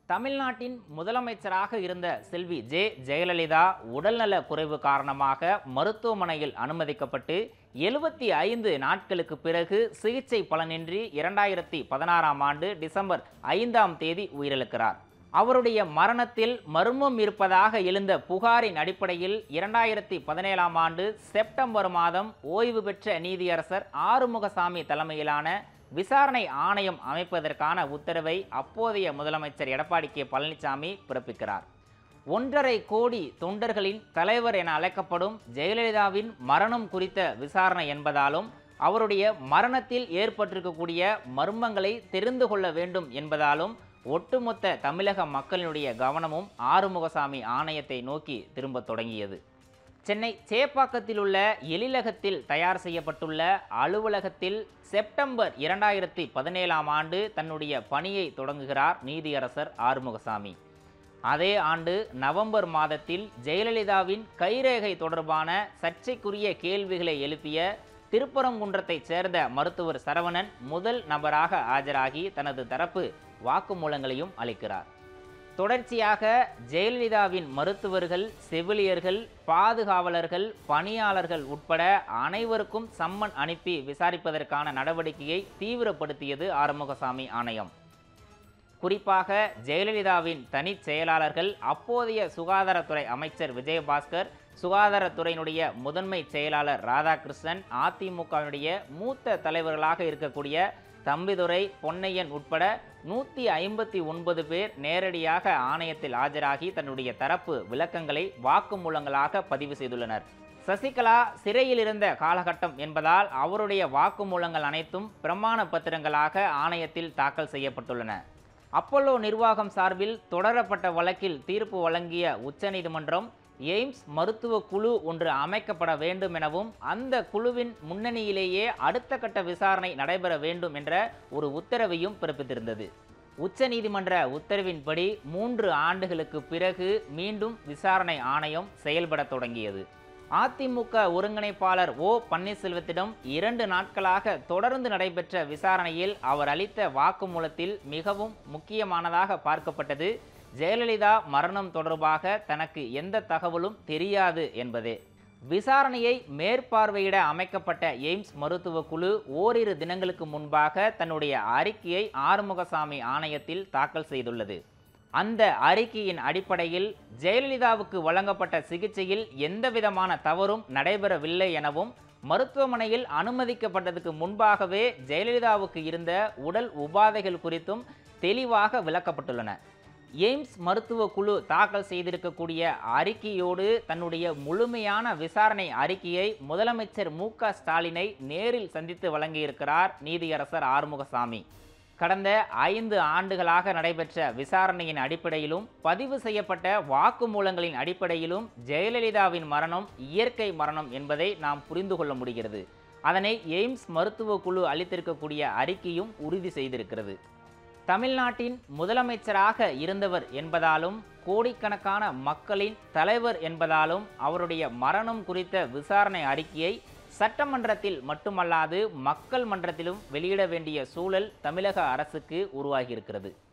தமிழ்நாட்டின் முதலமைச்சராக இருந்த செல்வி ஜெ ஜெயலலிதா உடல்நல குறைவு காரணமாக மருத்துவமனையில் அனுமதிக்கப்பட்டு எழுபத்தி ஐந்து நாட்களுக்கு பிறகு சிகிச்சை பலனின்றி இரண்டாயிரத்தி பதினாறாம் ஆண்டு டிசம்பர் ஐந்தாம் தேதி உயிரிழக்கிறார் அவருடைய மரணத்தில் மர்மம் இருப்பதாக எழுந்த புகாரின் அடிப்படையில் இரண்டாயிரத்தி பதினேழாம் ஆண்டு செப்டம்பர் மாதம் ஓய்வு பெற்ற நீதியரசர் ஆறுமுகசாமி தலைமையிலான விசாரணை ஆணையம் அமைப்பதற்கான உத்தரவை அப்போதைய முதலமைச்சர் எடப்பாடி கே பழனிசாமி பிறப்பிக்கிறார் ஒன்றரை கோடி தொண்டர்களின் தலைவர் என அழைக்கப்படும் ஜெயலலிதாவின் மரணம் குறித்த விசாரணை என்பதாலும் அவருடைய மரணத்தில் ஏற்பட்டிருக்கக்கூடிய மர்மங்களை தெரிந்து கொள்ள வேண்டும் என்பதாலும் ஒட்டுமொத்த தமிழக மக்களினுடைய கவனமும் ஆறுமுகசாமி ஆணையத்தை நோக்கி திரும்பத் தொடங்கியது சென்னை சேப்பாக்கத்தில் உள்ள எழிலகத்தில் தயார் செய்யப்பட்டுள்ள அலுவலகத்தில் செப்டம்பர் இரண்டாயிரத்தி பதினேழாம் ஆண்டு தன்னுடைய பணியை தொடங்குகிறார் நீதியரசர் ஆறுமுகசாமி அதே ஆண்டு நவம்பர் மாதத்தில் ஜெயலலிதாவின் கைரேகை தொடர்பான சர்ச்சைக்குரிய கேள்விகளை எழுப்பிய திருப்பரங்குன்றத்தைச் சேர்ந்த மருத்துவர் சரவணன் முதல் நபராக ஆஜராகி தனது தரப்பு வாக்குமூலங்களையும் அளிக்கிறார் தொடர்ச்சியாக ஜெயலலிதாவின் மருத்துவர்கள் செவிலியர்கள் பாதுகாவலர்கள் பணியாளர்கள் உட்பட அனைவருக்கும் சம்மன் அனுப்பி விசாரிப்பதற்கான நடவடிக்கையை தீவிரப்படுத்தியது ஆறுமுகசாமி ஆணையம் குறிப்பாக ஜெயலலிதாவின் தனிச் செயலாளர்கள் அப்போதைய சுகாதாரத்துறை அமைச்சர் விஜயபாஸ்கர் சுகாதாரத்துறையினுடைய முதன்மை செயலாளர் ராதாகிருஷ்ணன் அதிமுகவினுடைய மூத்த தலைவர்களாக இருக்கக்கூடிய தம்பிதுரை பொன்னையன் உட்பட நூற்றி ஐம்பத்தி ஒன்பது பேர் நேரடியாக ஆணையத்தில் ஆஜராகி தன்னுடைய தரப்பு விளக்கங்களை வாக்குமூலங்களாக பதிவு செய்துள்ளனர் சசிகலா சிறையில் இருந்த காலகட்டம் என்பதால் அவருடைய வாக்குமூலங்கள் அனைத்தும் பிரமாண பத்திரங்களாக ஆணையத்தில் தாக்கல் செய்யப்பட்டுள்ளன அப்பல்லோ நிர்வாகம் சார்பில் தொடரப்பட்ட வழக்கில் தீர்ப்பு வழங்கிய உச்சநீதிமன்றம் எய்ம்ஸ் மருத்துவ குழு ஒன்று அமைக்கப்பட வேண்டும் எனவும் அந்த குழுவின் முன்னணியிலேயே அடுத்த கட்ட விசாரணை நடைபெற வேண்டும் என்ற ஒரு உத்தரவையும் பிறப்பித்திருந்தது உச்சநீதிமன்ற உத்தரவின்படி மூன்று ஆண்டுகளுக்கு பிறகு மீண்டும் விசாரணை ஆணையம் செயல்பட தொடங்கியது அதிமுக ஒருங்கிணைப்பாளர் ஓ பன்னீர்செல்வத்திடம் இரண்டு நாட்களாக தொடர்ந்து நடைபெற்ற விசாரணையில் அவர் அளித்த வாக்குமூலத்தில் மிகவும் முக்கியமானதாக பார்க்கப்பட்டது ஜெயலலிதா மரணம் தொடர்பாக தனக்கு எந்த தகவலும் தெரியாது என்பதே விசாரணையை மேற்பார்வையிட அமைக்கப்பட்ட எய்ம்ஸ் மருத்துவ குழு ஓரிரு தினங்களுக்கு முன்பாக தன்னுடைய அறிக்கையை ஆறுமுகசாமி ஆணையத்தில் தாக்கல் செய்துள்ளது அந்த அறிக்கையின் அடிப்படையில் ஜெயலலிதாவுக்கு வழங்கப்பட்ட சிகிச்சையில் எந்தவிதமான தவறும் நடைபெறவில்லை எனவும் மருத்துவமனையில் அனுமதிக்கப்பட்டதுக்கு முன்பாகவே ஜெயலலிதாவுக்கு இருந்த உடல் உபாதைகள் குறித்தும் தெளிவாக விளக்கப்பட்டுள்ளன எய்ம்ஸ் மருத்துவ குழு தாக்கல் செய்திருக்கக்கூடிய அறிக்கையோடு தன்னுடைய முழுமையான விசாரணை அறிக்கையை முதலமைச்சர் மு க ஸ்டாலினை நேரில் சந்தித்து வழங்கியிருக்கிறார் நீதியரசர் ஆறுமுகசாமி கடந்த ஐந்து ஆண்டுகளாக நடைபெற்ற விசாரணையின் அடிப்படையிலும் பதிவு செய்யப்பட்ட வாக்குமூலங்களின் அடிப்படையிலும் ஜெயலலிதாவின் மரணம் இயற்கை மரணம் என்பதை நாம் புரிந்து கொள்ள முடிகிறது அதனை எய்ம்ஸ் மருத்துவ குழு அளித்திருக்கக்கூடிய அறிக்கையும் உறுதி செய்திருக்கிறது தமிழ்நாட்டின் முதலமைச்சராக இருந்தவர் என்பதாலும் கோடிக்கணக்கான மக்களின் தலைவர் என்பதாலும் அவருடைய மரணம் குறித்த விசாரணை அறிக்கையை சட்டமன்றத்தில் மட்டுமல்லாது மக்கள் மன்றத்திலும் வெளியிட வேண்டிய சூழல் தமிழக அரசுக்கு உருவாகியிருக்கிறது